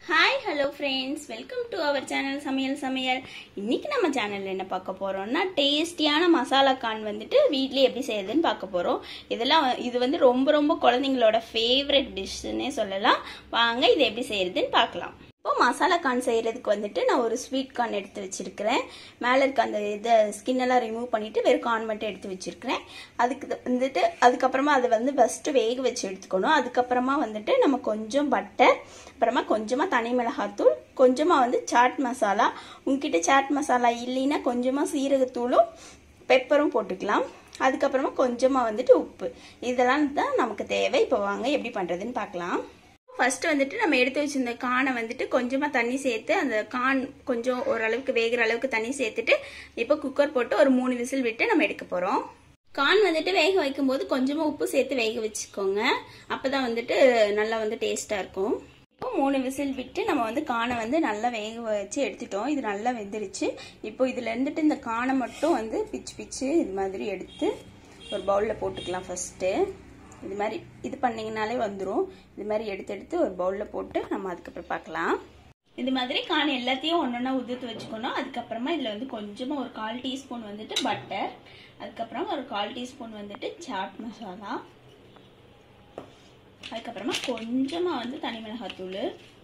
hi hello friends welcome to our channel சமையல் சமையல் இன்னைக்கு நம்ம சேனல்ல என்ன பார்க்க போறோம்னா டேஸ்டியான மசாலா கான் வந்துட்டு வீட்லயே எப்படி செய்யறதுன்னு பார்க்க போறோம் இதெல்லாம் வ- இது வந்து ரொம்ப ரொம்ப குழந்தைங்களோட ஃபேவரட் டிஷ்ஷுன்னே சொல்லலாம் வாங்க இது எப்படி செய்யறதுன்னு பார்க்கலாம் இப்போ மசாலா கான் செய்யறதுக்கு வந்துட்டு நான் ஒரு ஸ்வீட் கார்ன் எடுத்து வச்சிருக்கிறேன் மேலே இருக்க அந்த இதை ஸ்கின் எல்லாம் ரிமூவ் பண்ணிட்டு வெறும் கார்ன் மட்டும் எடுத்து வச்சிருக்கிறேன் அதுக்கு த- வந்துட்டு அதுக்கப்புறமா அதை வந்து ஃபஸ்ட்டு வேக வச்சு எடுத்துக்கணும் அதுக்கப்புறமா வந்துட்டு நம்ம கொஞ்சம் பட்டர் அப்புறமா கொஞ்சமாக தனி மிளகாத்தூள் கொஞ்சமாக வந்து சாட் மசாலா உங்ககிட்ட சாட் மசாலா இல்லைன்னா கொஞ்சமாக சீரகத்தூளும் பெப்பரும் போட்டுக்கலாம் அதுக்கப்புறமா கொஞ்சமாக வந்துட்டு உப்பு இதெல்லாம் தான் நமக்கு தேவை இப்போ வாங்க எப்படி பண்ணுறதுன்னு பார்க்கலாம் ஃபர்ஸ்ட் வந்துட்டு நம்ம எடுத்து வச்சிருந்த கானை வந்துட்டு கொஞ்சமாக தண்ணி சேர்த்து அந்த கான் கொஞ்சம் ஓரளவுக்கு வேகிற அளவுக்கு தண்ணி சேர்த்துட்டு இப்போ குக்கர் போட்டு ஒரு மூணு விசில் விட்டு நம்ம எடுக்க போகிறோம் கான் வந்துட்டு வேக வைக்கும்போது கொஞ்சமாக உப்பு சேர்த்து வேக வச்சுக்கோங்க அப்போ தான் வந்துட்டு நல்லா வந்து டேஸ்ட்டாக இருக்கும் இப்போ மூணு விசில் விட்டு நம்ம வந்து கானை வந்து நல்லா வேக வச்சு எடுத்துட்டோம் இது நல்லா வெந்துருச்சு இப்போ இதில் இருந்துட்டு இந்த கானை மட்டும் வந்து பிச்சு பிச்சு இது மாதிரி எடுத்து ஒரு பவுலில் போட்டுக்கலாம் ஃபஸ்ட்டு இது மாதிரி இது பண்ணிங்கனாலே வந்துடும் இது மாதிரி எடுத்து எடுத்து ஒரு பவுலில் போட்டு நம்ம அதுக்கப்புறம் பார்க்கலாம் இது மாதிரி கான் எல்லாத்தையும் ஒன்றொன்னா உதிர்த்து வச்சுக்கணும் அதுக்கப்புறமா இதில் வந்து கொஞ்சமாக ஒரு கால் டீஸ்பூன் வந்துட்டு பட்டர் அதுக்கப்புறம் ஒரு கால் டீஸ்பூன் வந்துட்டு சாட் மசாலா அதுக்கப்புறமா கொஞ்சமாக வந்து தனி மிளகாத்தூள்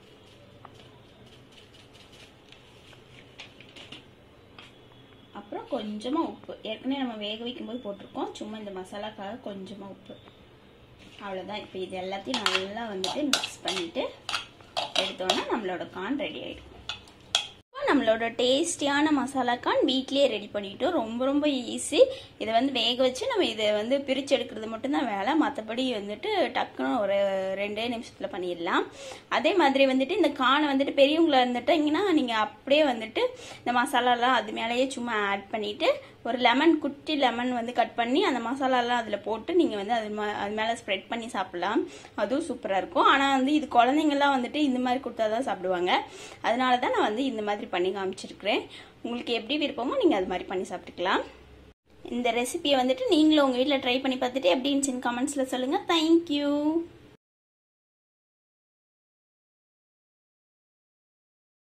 அப்புறம் கொஞ்சமாக உப்பு ஏற்கனவே நம்ம வேக வைக்கும்போது போட்டிருக்கோம் சும்மா இந்த மசாலாக்காக கொஞ்சமாக உப்பு அவ்வளோதான் இப்போ இது எல்லாத்தையும் நல்லா வந்துட்டு மிக்ஸ் பண்ணிவிட்டு எடுத்தோன்னா நம்மளோட கான் ரெடி ஆகிடும் நம்மளோட டேஸ்டியான மசாலா கான் வீட்லயே ரெடி பண்ணிட்டோம் ரொம்ப ரொம்ப ஈஸி இதை வந்து வேக வச்சு நம்ம இதை வந்து பிரித்து எடுக்கிறது மட்டும்தான் வேலை மற்றபடி வந்துட்டு டக்குன்னு ஒரு ரெண்டே நிமிஷத்தில் பண்ணிடலாம் அதே மாதிரி வந்துட்டு இந்த கானை வந்துட்டு பெரியவங்களா இருந்துட்டிங்கன்னா நீங்கள் அப்படியே வந்துட்டு இந்த மசாலாலாம் அது மேலேயே சும்மா ஆட் பண்ணிவிட்டு ஒரு லெமன் குட்டி லெமன் வந்து கட் பண்ணி அந்த மசாலாலாம் அதில் போட்டு நீங்கள் வந்து அது மா- அது மேலே ஸ்ப்ரெட் பண்ணி சாப்பிடலாம் அதுவும் சூப்பராக இருக்கும் ஆனால் வந்து இது குழந்தைங்கள்லாம் வந்துட்டு இந்த மாதிரி கொடுத்தா தான் சாப்பிடுவாங்க அதனால தான் நான் வந்து இந்த மாதிரி பண்ணி காமிச்சிருக்கிறேன் உங்களுக்கு எப்படி விருப்பமோ நீங்கள் அது மாதிரி பண்ணி சாப்பிட்டுக்கலாம் இந்த ரெசிபியை வந்துட்டு நீங்களும் உங்கள் வீட்டில் ட்ரை பண்ணி பார்த்துட்டு எப்படி இருந்துச்சுன்னு கமெண்ட்ஸில் சொல்லுங்கள் தேங்க்யூ